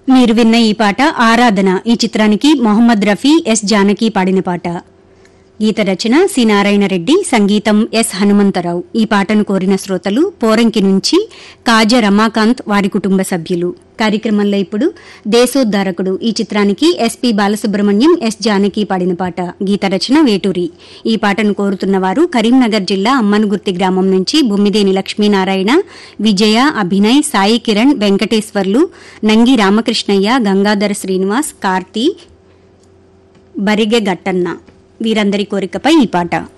మీరు విన్న ఈ పాట ఆరాధన ఈ చిత్రానికి మొహమ్మద్ రఫీ ఎస్ జానకి పాడిన పాట గీత రచన సి నారాయణ రెడ్డి సంగీతం ఎస్ హనుమంతరావు ఈ పాటను కోరిన శ్రోతలు పోరంకి నుంచి కాజ రమాకాంత్ వారి కుటుంబ సభ్యులు కార్యక్రమంలో ఇప్పుడు దేశోద్ధారకుడు ఈ చిత్రానికి ఎస్పి బాలసుబ్రహ్మణ్యం ఎస్ జానకి పాడిన పాట గీత రచన వేటూరి ఈ పాటను కోరుతున్న వారు కరీంనగర్ జిల్లా అమ్మనుగుర్తి గ్రామం నుంచి బొమ్మిదేని లక్ష్మీనారాయణ విజయ అభినయ్ సాయి కిరణ్ వెంకటేశ్వర్లు నంగి రామకృష్ణయ్య గంగాధర శ్రీనివాస్ కార్తీ బరిగె గట్టన్న వీరందరి కోరికపై ఈ పాట